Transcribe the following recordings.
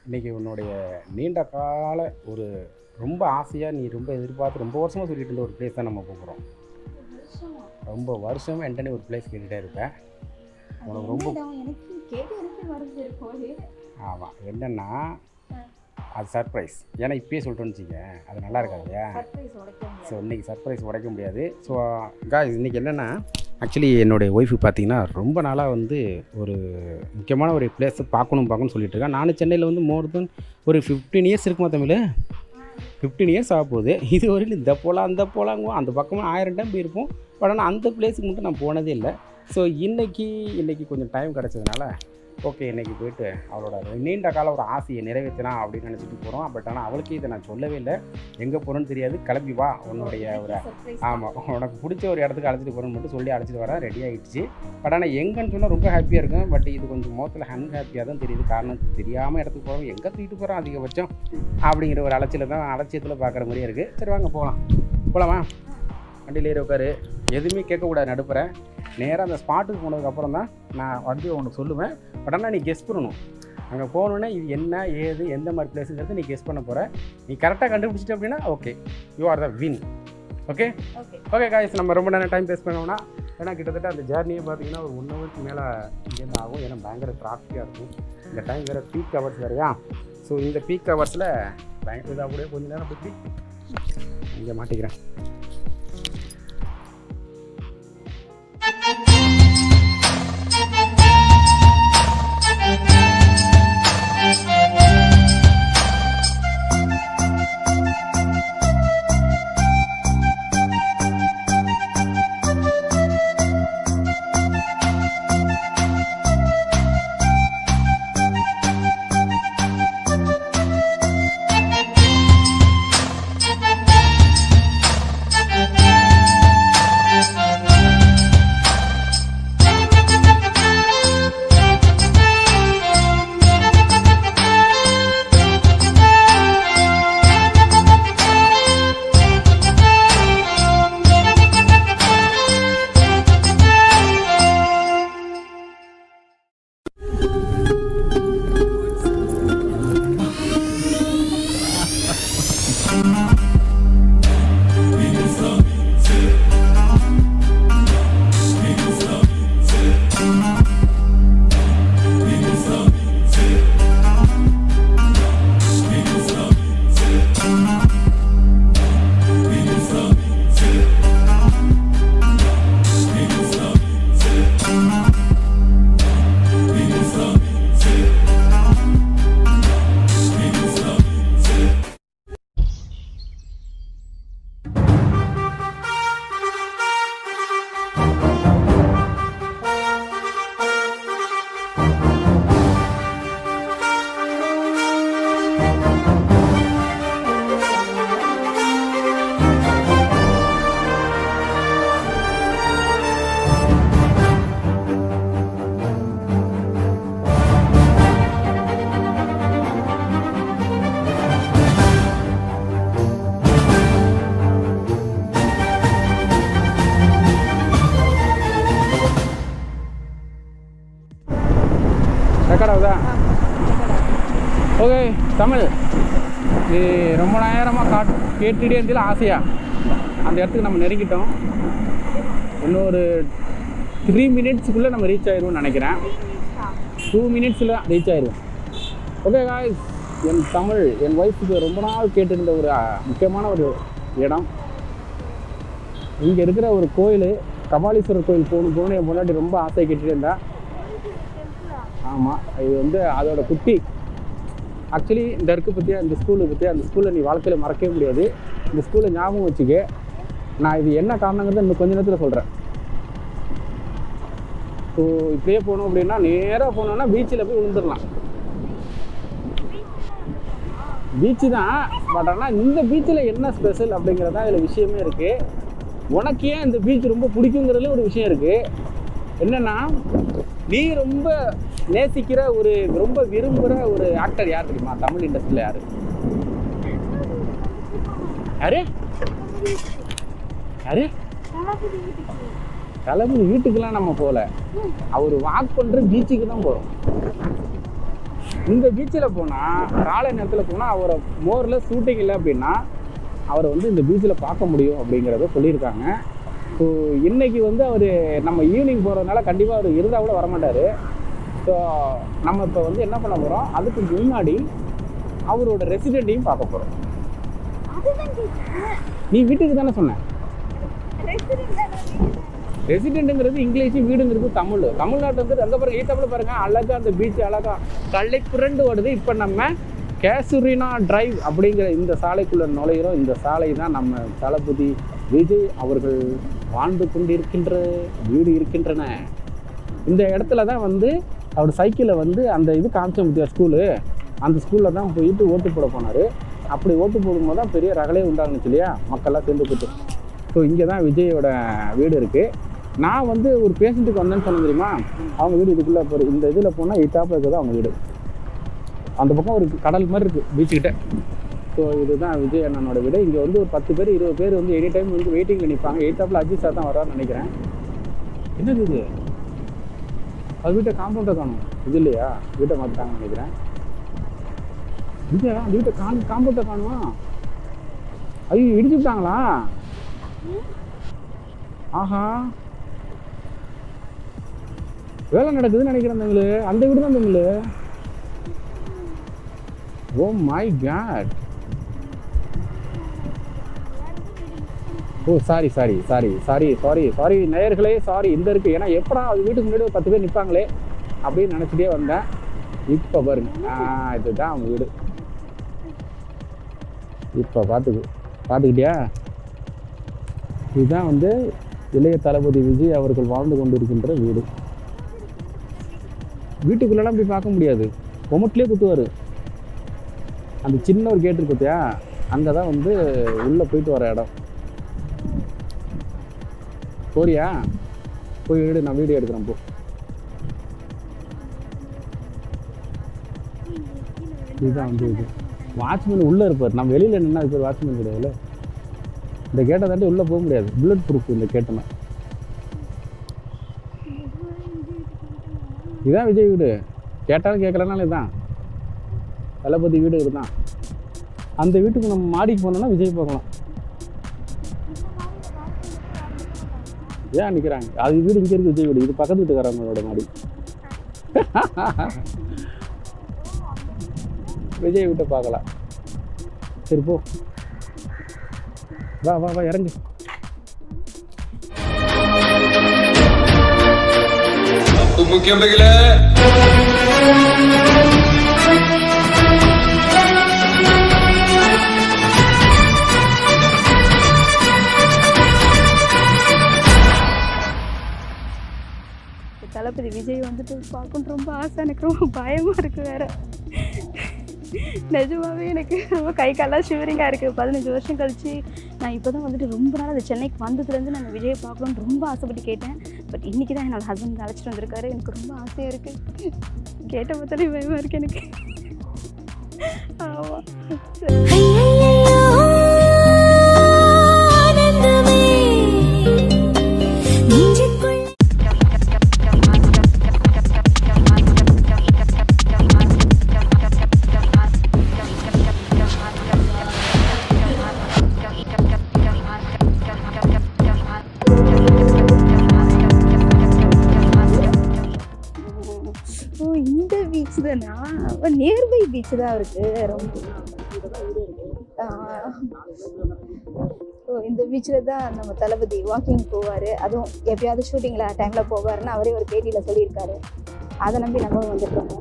இன்றைக்கி உன்னுடைய நீண்ட கால ஒரு ரொம்ப ஆசையாக நீ ரொம்ப எதிர்பார்த்து ரொம்ப வருஷமாக சொல்லிட்டு இருந்த ஒரு பிளேஸ் தான் நம்ம போகிறோம் ரொம்ப வருஷமாக என்கிட்ட ஒரு பிளேஸ் கேட்டுகிட்டே இருப்பேன் உனக்கு ரொம்ப எனக்கு கேட்டு எனக்கு மறந்து போது ஆமாம் என்னென்னா அது சர்ப்ரைஸ் ஏன்னா இப்பயே சொல்லிட்டோன்னு வச்சுக்க அது நல்லா இருக்காது இல்லையா சர்ப்ரைஸ் உடைக்க ஸோ இன்றைக்கி சர்ப்ரைஸ் உடைக்க முடியாது ஸோ காய்ஸ் இன்றைக்கி என்னென்னா ஆக்சுவலி என்னுடைய ஒய்ஃபு பார்த்தீங்கன்னா ரொம்ப நாளாக வந்து ஒரு முக்கியமான ஒரு பிளேஸை பார்க்கணும் பார்க்கணும்னு சொல்லிட்டு இருக்கேன் நானும் சென்னையில் வந்து மோர் தென் ஒரு ஃபிஃப்டீன் இயர்ஸ் இருக்குமா தமிழ் ஃபிஃப்டீன் இயர்ஸ் ஆக போகுது இது வரையிலும் இந்த போகலாம் அந்த போகலாங்குவோம் அந்த பக்கமாக ஆயிரம் டைம் போயிருப்போம் பட் ஆனால் அந்த பிளேஸுக்கு மட்டும் நான் போனதே இல்லை ஸோ இன்றைக்கி இன்றைக்கி கொஞ்சம் டைம் கிடச்சதுனால ஓகே இன்றைக்கி போயிட்டு அவளோட நீண்ட கால ஒரு ஆசையை நிறைவேற்றலாம் அப்படின்னு நினச்சிட்டு போகிறோம் பட் ஆனால் அவளுக்கு இதை நான் சொல்லவே இல்லை எங்கே போகிறோன்னு தெரியாது கிளம்பி வா உன்னுடைய ஒரு சர்ப்ரைஸ் ஆமாம் உனக்கு பிடிச்ச ஒரு இடத்துக்கு அழைச்சிட்டு போகிறேன்னு மட்டும் சொல்லி அழைச்சிட்டு வரேன் ரெடி ஆகிடுச்சு பட் ஆனால் எங்கன்னு சொன்னால் ரொம்ப ஹாப்பியாக இருக்கும் பட் இது கொஞ்சம் முகத்தில் அன்ஹாப்பியாக தான் தெரியுது காரணம் தெரியாமல் இடத்துக்கு போகிறோம் எங்கே தூக்கிட்டு போகிறோம் அதிகபட்சம் அப்படிங்கிற ஒரு அலட்சியில் தான் அலட்சியத்தில் பார்க்குற மாதிரியே இருக்குது சரி வாங்க போகலாம் போகலாமா வண்டியில் ஏறி உட்காரு எதுவுமே கேட்கக்கூடாது நடுப்புறேன் நேராக அந்த ஸ்பாட்டுக்கு போனதுக்கப்புறம் தான் நான் வந்து உனக்கு சொல்லுவேன் பட் ஆனால் நீ கெஸ் பண்ணணும் அங்கே போகணுன்னே இது என்ன ஏது எந்த மாதிரி பிளேஸுங்கிறது நீ கெஸ் பண்ண போகிற நீ கரெக்டாக கண்டுபிடிச்சிட்ட அப்படின்னா okay you are the win okay okay okay guys நம்ம ரொம்ப நேரம் டைம் வேஸ்ட் பண்ணோம்னா ஏன்னா கிட்டத்தட்ட அந்த ஜேர்னியே பார்த்தீங்கன்னா ஒரு ஒன் ஹவருக்கு மேலே இங்கேருந்து ஆகும் ஏன்னா பயங்கர டிராஃபிக்காக இருக்கும் இந்த டைம் வேறு பீக் ஹவர்ஸ் வேறையா ஸோ இந்த பீக் ஹவர்ஸில் பயங்கர இதாக கூட கொஞ்ச நேரம் பற்றி இங்கே மாட்டிக்கிறேன் ரெக்கார்ட் ஆகுதா ஓகே தமிழ் இது ரொம்ப நேரமாக காட் கேட்டுகிட்டே இருந்ததில் ஆசையா அந்த இடத்துக்கு நம்ம நெருங்கிட்டோம் இன்னும் ஒரு த்ரீ மினிட்ஸுக்குள்ளே நம்ம ரீச் ஆயிடுவோம்னு நினைக்கிறேன் டூ மினிட்ஸில் ரீச் ஆயிடுவோம் ஓகே காய்ஸ் என் தமிழ் என் ஒய்ஃபுக்கு ரொம்ப நாள் கேட்டிருந்த ஒரு அஹ், முக்கியமான ஒரு இடம் இங்கே இருக்கிற ஒரு கோயில் கபாலீஸ்வரர் கோயில் போகணும் போகணும் என் முன்னாடி ரொம்ப ஆசை கேட்டுட்டு இருந்தா ஆமாம் இது வந்து அதோட குட்டி ஆக்சுவலி இந்த இருக்கு பற்றியா இந்த ஸ்கூலை பற்றியா அந்த ஸ்கூலை நீ வாழ்க்கையில் மறக்கவே முடியாது இந்த ஸ்கூலை ஞாபகம் வச்சுக்க நான் இது என்ன காரணங்கிறத இன்னும் கொஞ்ச நேரத்தில் சொல்கிறேன் ஸோ இப்படியே போனோம் அப்படின்னா நேராக போனோம்னா பீச்சில் போய் விழுந்துடலாம் பீச்சு தான் பட் ஆனால் இந்த பீச்சில் என்ன ஸ்பெஷல் அப்படிங்கிறதா இதில் விஷயமே இருக்குது உனக்கு ஏன் இந்த பீச் ரொம்ப பிடிக்குங்கிறதுல ஒரு விஷயம் இருக்குது என்னென்னா நீ ரொம்ப நேசிக்கிற ஒரு ரொம்ப விரும்புகிற ஒரு ஆக்டர் யார் தெரியுமா தமிழ் இண்டஸ்ட்ரியில் யார் யாரு யாரு தளபதி வீட்டுக்கெல்லாம் நம்ம போகல அவர் வாக் பண்ணுற பீச்சுக்கு தான் போகிறோம் இந்த பீச்சில் போனால் காலை நேரத்தில் போனால் அவரை மோரில் ஷூட்டிங் இல்லை அப்படின்னா அவரை வந்து இந்த பீச்சில் பார்க்க முடியும் அப்படிங்கிறத சொல்லியிருக்காங்க ஸோ இன்னைக்கு வந்து அவர் நம்ம ஈவினிங் போகிறதுனால கண்டிப்பாக அவர் இருந்தால் கூட வரமாட்டார் ஸோ நம்ம இப்போ வந்து என்ன பண்ண போகிறோம் அதுக்கு முன்னாடி அவரோட ரெசிடெண்ட்டையும் பார்க்க போகிறோம் அதுதான் கேட்டேன் நீ வீட்டுக்கு தானே சொன்னேன் ரெசிடென்ட்டுங்கிறது இங்கிலீஷ் வீடுங்கிறது தமிழ் தமிழ்நாட்டில் வந்து அங்கே பாருங்க ஈத்தாப்பில் பாருங்க அழகா அந்த பீச் அழகா கல்லை புரண்டு ஓடுது இப்போ நம்ம கேசுரினா டிரைவ் அப்படிங்கிற இந்த சாலைக்குள்ள நுழையிறோம் இந்த சாலை தான் நம்ம தளபதி விஜய் அவர்கள் வாழ்ந்து கொண்டிருக்கின்ற வீடு இருக்கின்றன இந்த இடத்துல தான் வந்து அவர் சைக்கிளில் வந்து அந்த இது காமிச்ச முடியாது ஸ்கூலு அந்த ஸ்கூலில் தான் போயிட்டு ஓட்டு போட போனார் அப்படி ஓட்டு போடும்போது தான் பெரிய ரகலே உண்டாகுனுச்சு இல்லையா மக்கள்லாம் சேர்ந்து போட்டு ஸோ இங்கே தான் விஜயோட வீடு இருக்குது நான் வந்து ஒரு பேஷண்ட்டுக்கு வந்தேன்னு சொன்னேன் தெரியுமா அவங்க வீடு இதுக்குள்ளே இப்போ இந்த இதில் போனால் எயித்தாப்பில் இருக்கிறது அவங்க வீடு அந்த பக்கம் ஒரு கடல் மாதிரி இருக்குது பீச்சுக்கிட்ட ஸோ இதுதான் விஜய் அண்ணனோட வீடு இங்கே வந்து ஒரு பத்து பேர் இருபது பேர் வந்து எனி டைம் வந்து வெயிட்டிங்கில் நிற்பாங்க எயித்தாப்பில் அஜித் சார் தான் வரான்னு நினைக்கிறேன் என்னது இது அது வீட்டை காம்பவுண்டை காணும் இது இல்லையா வீட்டை மாற்றிட்டாங்கன்னு நினைக்கிறேன் இங்கே அந்த வீட்டை கான் காம்பவுண்டை காணுமா ஐயோ இடிச்சு விட்டாங்களா ஆஹா வேலை நடக்குதுன்னு நினைக்கிறேன் தங்களு அந்த வீடு தான் தங்களு ஓ மை காட் ஓ sorry sorry sorry sorry sorry சாரி நேயர்களே சாரி இந்த இருக்கு ஏன்னா எப்படா அது வீட்டுக்கு முன்னாடி ஒரு பத்து பேர் நிற்பாங்களே அப்படின்னு நினச்சிட்டே வந்தேன் இப்போ பாருங்க ஆ இதுதான் அவங்க வீடு இப்போ பார்த்துக்கு பார்த்துக்கிட்டியா இதுதான் வந்து இளைய தளபதி விஜய் அவர்கள் வாழ்ந்து கொண்டிருக்கின்ற வீடு வீட்டுக்குள்ளெல்லாம் போய் பார்க்க முடியாது கொமட்டிலே குத்துவார் அந்த சின்ன ஒரு கேட்டு இருக்கு பார்த்தியா அங்கே தான் வந்து உள்ளே போயிட்டு வர இடம் போறியா போய் வீடு நான் வீடியோ எடுக்கிறேன் போ இதுதான் வந்து இது வாட்ச்மேன் உள்ளே இருப்பார் நம்ம வெளியில் நின்னா அது பேர் வாட்ச்மேன் கிடையாதுல்ல இந்த கேட்டை தாண்டி உள்ளே போக முடியாது புல்லட் ப்ரூஃப் இந்த கேட்டனை இதுதான் விஜய் வீடு கேட்டாலும் கேட்கலனாலும் இதுதான் தளபதி வீடு இதுதான் அந்த வீட்டுக்கு நம்ம மாடிக்கு போனோம்னா விஜய் பார்க்கலாம் ஏன் நிற்கிறாங்க அது வீடு இங்கே இருக்கு விஜய் வீடு இது பக்கத்து வீட்டுக்காரங்களோட மாடி விஜய் வீட்டை பார்க்கலாம் சரி போ வா வா வா இறங்கு தப்பு முக்கியம் பிகிலே தளபதி விஜய் வந்துட்டு பார்க்கணுன்னு ரொம்ப ஆசை எனக்கு ரொம்ப பயமா இருக்கு வேற நிஜமாவே எனக்கு ரொம்ப கை காலெல்லாம் ஷிவரிங்காக இருக்குது பதினஞ்சு வருஷம் கழிச்சு நான் இப்போ தான் வந்துட்டு ரொம்ப நாள் அந்த சென்னைக்கு வந்ததுலேருந்து நான் விஜயை பார்க்கணுன்னு ரொம்ப ஆசைப்பட்டு கேட்டேன் பட் இன்றைக்கி தான் என்னோட ஹஸ்பண்ட் அழைச்சிட்டு வந்திருக்காரு எனக்கு ரொம்ப ஆசையாக இருக்குது கேட்ட பார்த்தாலே பயமாக இருக்குது எனக்கு ஆமாம் ஓ இந்த பீச் தானா நியர்பை பீச் தான் இருக்கு ரொம்ப ஆ. ஓ இந்த பீச்சில் தான் நம்ம தளபதி வாக்கிங் போவார் அதுவும் எப்பயாவது ஷூட்டிங்கில் டைமில் போவாருன்னு அவரே ஒரு பேட்டியில் சொல்லியிருக்காரு அதை நம்பி நம்மளும் வந்துட்டு இருக்கோம்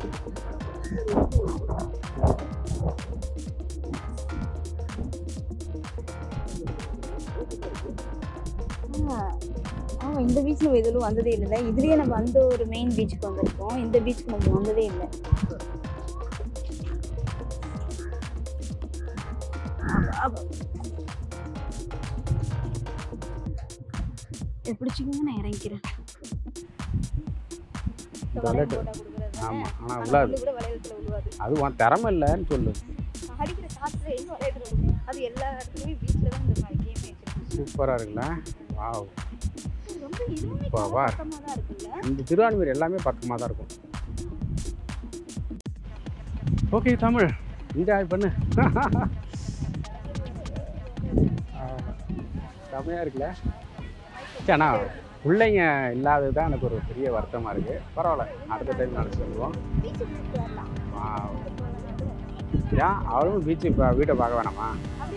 ஆ, ஆமாம் இந்த பீச் நம்ம இதில் வந்ததே இல்லை இதுலேயே நம்ம அந்த ஒரு மெயின் பீச்சுக்கு வந்திருக்கோம் இந்த பீச்சுக்கு நம்ம வந்ததே இல்லை ஆமா, ஆமா. இதை பிடிச்சிக்கோங்க நான் இறங்கிக்கிறேன் இந்த வளையல் விளையாட்டு. போட்டா கொடுக்குறது தானே? ஆமாம் ஆனால் ஆனா விழாது முள்ளு கூட வளையல்ல விழுவாது அது உன் திறமை இல்லைன்னு சொல்லு அடிக்கிற காத்துல எங்க வளையத்துல விழுவும் அது எல்லா இடத்துலயும் பீச்ல தான் இந்த மாதிரி கேம் வச்சிருக்காங்க சூப்பராக இருக்குல்ல வாவ் ரொம்ப இதுவுமே இப்ப வா. பக்கமா தான் இருக்குல்ல இந்த திருவான்மீர் எல்லாமே பக்கமாக தான் இருக்கும் ஓகே தமிழ் என்ஜாய் பண்ணு செம்மையாக இருக்குல்ல சரி அண்ணா பிள்ளைங்க இல்லாதது தான் எனக்கு ஒரு பெரிய வருத்தமாக இருக்குது பரவாயில்ல அடுத்த டைம் நினச்சி சொல்லுவோம் ஏன் அவரும் பீச்சு இப்போ வீட்டை பார்க்க வேணாமா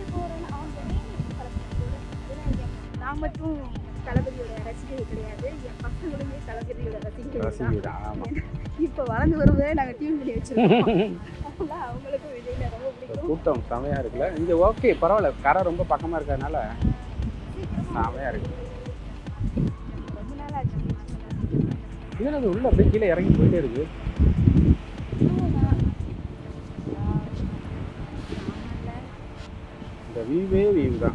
நான் மட்டும் தளபதியோட ரசிகை கிடையாது என் பசங்களுமே தளபதியோட ரசிகை ரசிகை தான் ஆமாம் இப்போ வளர்ந்து வரும்போதே நாங்கள் டியூன் பண்ணி வச்சிருக்கோம் அதனால அவங்களுக்கும் விஜய் ரொம்ப பிடிக்கும் கூட்டம் செமையாக இருக்குல்ல இங்கே ஓகே பரவாயில்ல கரை ரொம்ப பக்கமாக இருக்கிறதுனால செமையாக இருக்கு ரொம்ப நாள் ஆச்சு இதில் அது உள்ள அப்படியே கீழே இறங்கி போயிட்டே இருக்கு இந்த வியூவே வியூ தான்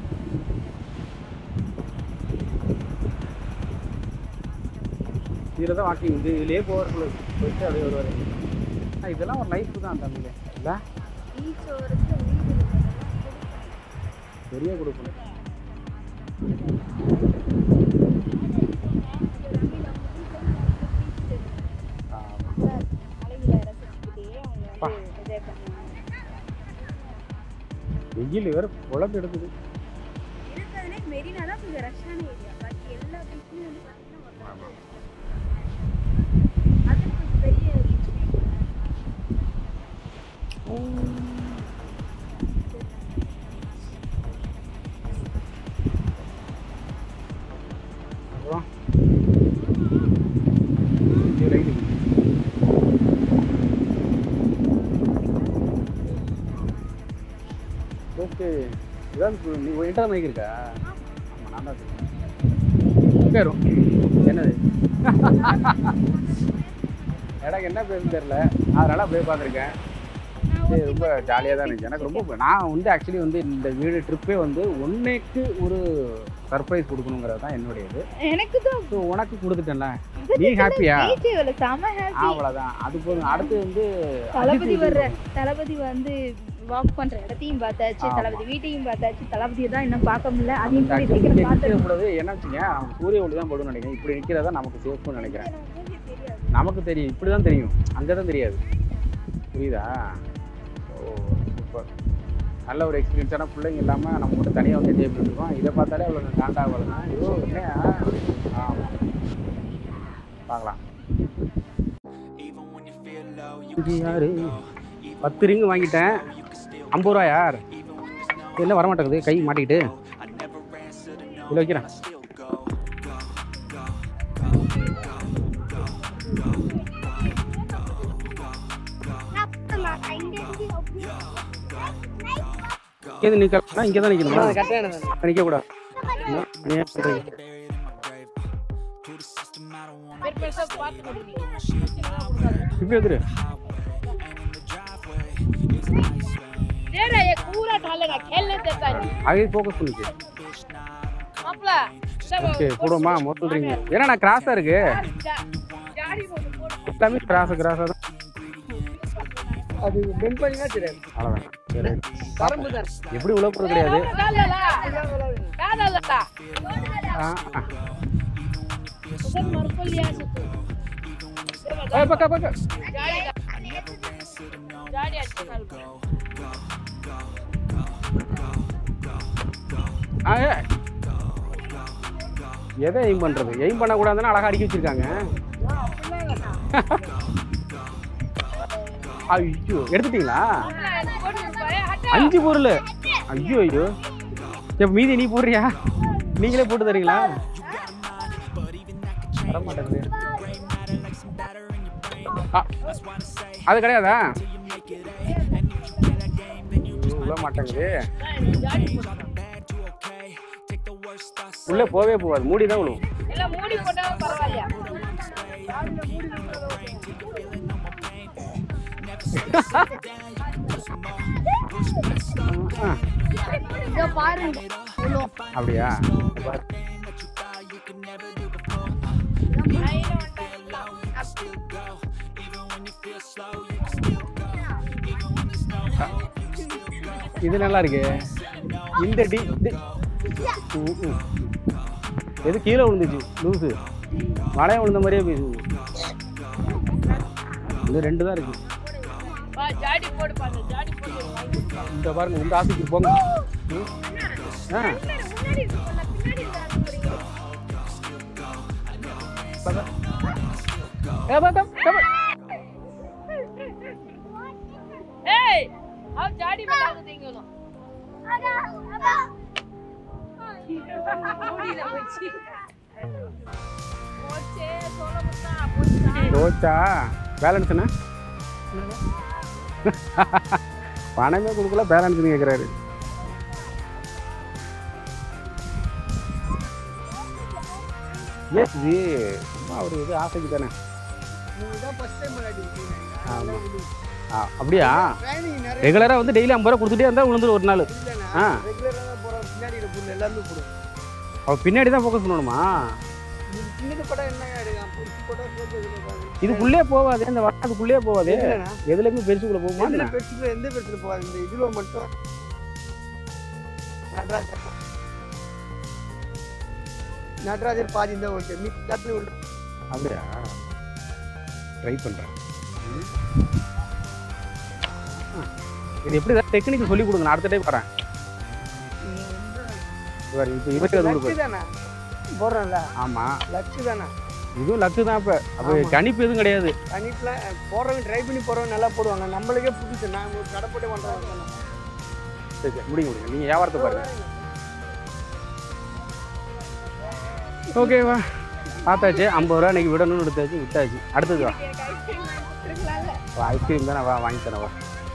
இதில் தான் வாக்கிங் இது இதுலேயே போகிறக்குள்ள போயிட்டு அப்படியே வருவார் ஆனா, இதெல்லாம் ஒரு லைஃப் தான் தமிழ் இல்லை பீச் ஓரத்தில் வீடு இருக்கிறதெல்லாம் பெரிய கொடுக்கணும் ஆமாம் அழகில ரசிச்சுக்கிட்டே அவங்க வந்து என்ஜாய் பண்ணுவாங்க வெயில் வேறு குழம்பு எடுக்குது இருக்கிறதுலே மெரினா தான் கொஞ்சம் ரஷ்ஷான ஏரியா பாக்கி எல்லா பீச்சுமே வந்து பார்த்தீங்கன்னா அது கொஞ்சம் பெரிய beach. அப்புறம் இங்கே லைட் ஓகே இதான் இப்போ நீ இன்டர் மைக் இருக்கா ஆமாம் நான் தான் சொல்லுவேன் உட்காரும் என்னது எனக்கு என்ன பேருன்னு தெரில அதனால் அப்படியே பார்த்துருக்கேன் சரி ரொம்ப ஜாலியாக தான் இருந்துச்சு எனக்கு ரொம்ப ப- நான் வந்து ஆக்சுவலி வந்து இந்த வீடு ட்ரிப்பே வந்து ஒன்னேக்கு ஒரு சர்ப்ரைஸ் கொடுக்கணுங்கிறது தான் என்னுடைய இது எனக்கு தான் ஸோ உனக்கு கொடுத்துட்டேன்ல நீ ஹாப்பியா பீச் இவ்வளோ செம ஹாப்பி அவ்வளோதான் அது போதும் அடுத்து வந்து தளபதி அஜித் வர்ற வந்து- தளபதி வந்து வாக் பண்ற இடத்தையும் பார்த்தாச்சு ஆமா. தளபதி வீட்டையும் பார்த்தாச்சு தளபதியை தான் இன்னும் பார்க்க முடியல அதையும் இந்த கூடிய actually சீக்கிரம் இங்க பார்த்து நிற்கிறது கூடாது என்ன வச்சுங்க அவங்க சூரிய ஒளி தான் போடுன்னு நினைக்கிறேன் இப்படி நிற்கிறதா நமக்கு சேஃப்னு நினைக்கிறேன் நமக்கு தெரியும் இப்படி தான் தெரியும் அங்கே தான் தெரியாது புரியுதா ஓ சூப்பர் நல்ல ஒரு எக்ஸ்பீரியன்ஸான பிள்ளைங்க இல்லாமல் நம்ம மட்டும் தனியாக வந்து என்ஜாய் பண்ணிருக்கோம் இதை பார்த்தாலே அவ்வளோ காண்டா அவ்வளோதான் ஐயோ என்ன ஆமாம் பார்க்கலாம் இது யாரு பத்து ரிங்கு வாங்கிட்டேன் ஐம்பது ரூபா யார் என்ன வர மாட்டேங்குது கை மாட்டிக்கிட்டு இதில் வைக்கிறேன் எது நிற்கலாம் இங்கே தான் நிற்கணுமா நிற்க கூடாது நீ ஏன் சொல்றீங்க? இப்படி வந்துரு तेरा ये पूरा ढालेगा खेलने देता नहीं அங்கே ஃபோக்கஸ் பண்ணிக்கு मापला सब ஓகே போடுவோமா மொத்தம் ரிங் ஏன்னா கிராஸாக இருக்கு गाड़ी को बोल எல்லாமே கிராஸ் கிராஸாக தான் அது பெண்ட் பண்ணினா தெரியாது அவ்வளோதான் சரி பரம்பு தான் எப்படி உள்ள போகிறது கிடையாது डाला डाला डाला ஆ ஆ. सब मर को लिया से तू ஏய், பக்கம் பக்கம் गाड़ी गाड़ी अच्छी चल ஆ ஏ. எதை எய்ம் பண்ணுறது எய்ம் பண்ணக்கூடாதுன்னு அழகாக அடுக்கி வச்சிருக்காங்க ஐயோ எடுத்துட்டீங்களா அஞ்சு பொருள் ஐயோ ஐயோ இப்போ மீதி நீ போடுறியா நீங்களே போட்டு தரீங்களா வர மாட்டேங்குது ஆ, அது கிடையாதா ஐயோ, உள்ள மாட்டேங்குது உள்ளே போவே போகாது மூடி தான் விழுவும் எல்லாம் மூடி போட்டாலும் பரவாயில்லையா ஆ, இதோ பாருங்க அப்படியா பாரு. இது நல்லா இருக்கு இந்த டி இது- ம், ம். எது கீழே விழுந்துச்சு லூசு மழையை விழுந்த மாதிரியே பேசுது இது ரெண்டு தான் இருக்கு गाड़ी போடு பாருங்க ஜாடி போட்டு வாங்கி கொடுப்பாங்க. இந்த பாருங்க இந்த ஆசைக்கு போங்க ம். ஆ முன்னாடி இருக்கும்ல பின்னாடி இருக்கிற ஏ, பா, கம், கம். ஏய் அவன் ஜாடி மேல ஆகுதீங்களும் மூடியில போச்சு போச்சே சொல்ல முட்டா போச்சா தோச்சா பேலன்ஸ் என்ன பணமே கொடுக்கல பேலன்ஸ் கேட்குறாரு எஸ் ஜி சும்மா ஒரு இது ஆசைக்கு தானே நீங்க தான் ஃபர்ஸ்ட் டைம் விளையாடிருக்கீங்க ஆமா. ஆ அப்படியா ட்ரைனிங் நிறைய ரெகுலராக வந்து டெய்லி ஐம்பது ரூபா கொடுத்துட்டே இருந்தால் விழுந்துரு ஒரு நாள் இல்லைண்ணா ஆ. ரெகுலராக தான் போகிறோம் பின்னாடி பொருள் எல்லாமே போடுவோம் அவள் பின்னாடி தான் ஃபோக்கஸ் பண்ணணுமா நீங்க சின்னது படம் என்ன எடுக்கலாம் புதுசு படம் போட்டு இதுல இதுக்குள்ளே போவாதே இந்த அதுக்குள்ளே போவாதே இல்லைண்ணா எதுலேயுமே பெருசுக்குள்ளே போகுமா எந்த என்ன? பெருசுல எந்த பெருசுல போகாது இந்த இதுல மட்டும் நடராஜர் நடராஜர் பாதி தான் ஓகே மீ எல்லாத்துலயும் உண்டு அப்படியா ட்ரை பண்ணுறேன் இது எப்படி டெக்னிக் சொல்லி கொடுங்க நான் அடுத்த டைம் வரேன் இவர் இப்போ இருபத்தி ஏழு லக்கு கொடுப்பாரு தானே போடுறோம்ல ஆமாம் லக்கு தானே இதுவும் லக்கு தான் இப்போ அப்போ ஆமா. கணிப்பு எதுவும் கிடையாது கணிப்பில் போடுறவங்க ட்ரை பண்ணி போடுறவங்க நல்லா போடுவாங்க நம்மளுக்கே புதுசு நான் ஒரு கடை போட்டு பண்ணுறேன் சரி சரி முடிங்க முடிங்க நீங்கள் வியாபாரத்தை பாருங்க ஓகேவா பார்த்தாச்சு ஐம்பது ரூபா இன்னைக்கு விடணும்னு எடுத்தாச்சு விட்டாச்சு அடுத்தது வா வா ஐஸ்கிரீம் தானே வா வாங்கி தரேன் வா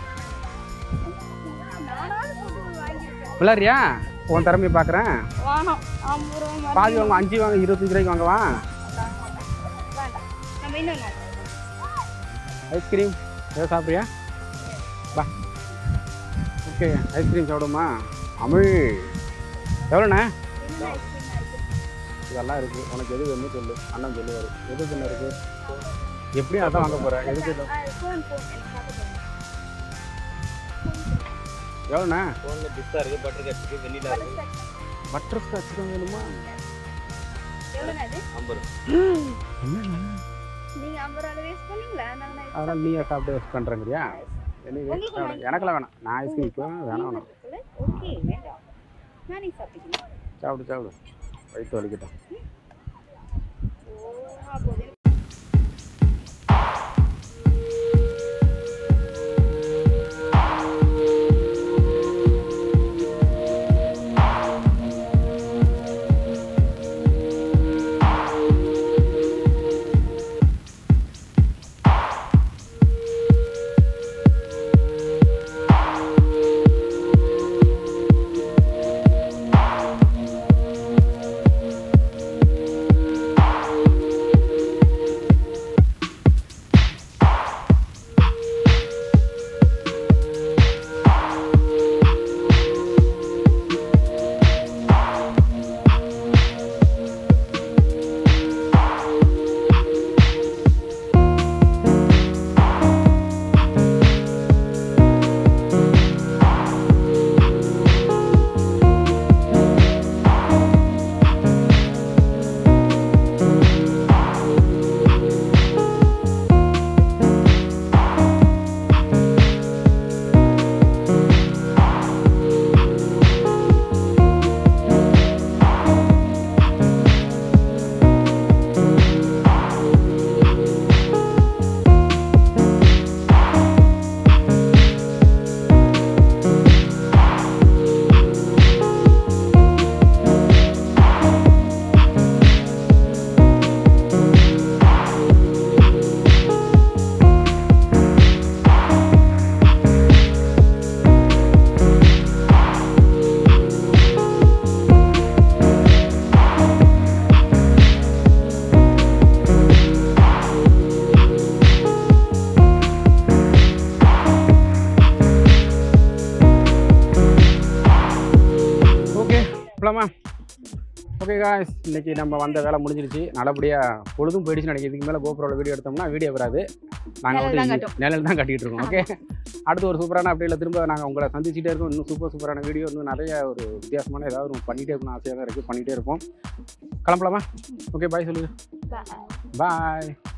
விளாட்றியா உன் திறமையை பார்க்குறேன் வானம் ஐம்பது ரூபா பாதி வாங்க அஞ்சு வாங்க இருபத்தஞ்சு ரூபாய்க்கு வாங்கவா வேண்டாம் நம்ம இன்னும் ஐஸ்கிரீம் ஏதோ சாப்பிட்றியா வா ஓகே ஐஸ்கிரீம் சாப்பிடுமா அமிழ் எவ்வளோண்ணே இதெல்லாம் இருக்குது உனக்கு எது வேணும்னு சொல்லு அண்ணன் சொல்லுவார் எது என்ன இருக்குது எப்படியும் அதான் வாங்க போகிறேன் எதுக்கு இது? ஃபோன் ஃபோன் எனக்கு பார்க்க எவ்வளோண்ணே ஃபோனில் பிஸ்தா இருக்குது பட்டர் கட்சிக்கு வெண்ணிலா இருக்குது பட்டர் ஸ்காட்ச் தான் வேணுமா எவ்வளோண்ணா அது ஐம்பது நீங்கள் ஐம்பது ரூபா வேஸ்ட் பண்ணீங்களா அதனால நான் அதனால் நீயே சாப்பிட்டு வேஸ்ட் பண்ணுறேங்கிறியா உங்களுக்கு எனக்கெல்லாம் வேணாம் நான் ஐஸ்கிரீம் இப்போ வேணாம் வேணாம் ஓகே வேண்டாம் நானே சாப்பிட்டுக்கிறேன் சாப்பிடு சாப்பிடு வயிற்று வலிக்கட்டும் ஓ போதும் ஓகே போலாமா ஓகே காய்ஸ் இன்னைக்கு நம்ம வந்த வேலை முடிஞ்சிருச்சு நல்லபடியாக பொழுதும் போயிடுச்சு நினைக்கிறேன் இதுக்கு மேலே கோபுரோவில் வீடியோ எடுத்தோம்னா வீடியோ வராது நாங்கள் நிழல் தான் வந்து நிழல் தான் கட்டிக்கிட்டு இருக்கோம் ஓகே அடுத்து ஒரு சூப்பரான அப்படியில் திரும்ப நாங்கள் உங்களை சந்திச்சுட்டே இருக்கோம் இன்னும் சூப்பர் சூப்பரான வீடியோ இன்னும் நிறைய ஒரு வித்தியாசமான ஏதாவது ஒன்று பண்ணிகிட்டே இருக்கணும் ஆசையாக தான் இருக்குது பண்ணிகிட்டே இருப்போம் கிளம்பலாமா ஓகே பாய் சொல்லுங்கள் Bye. பாய்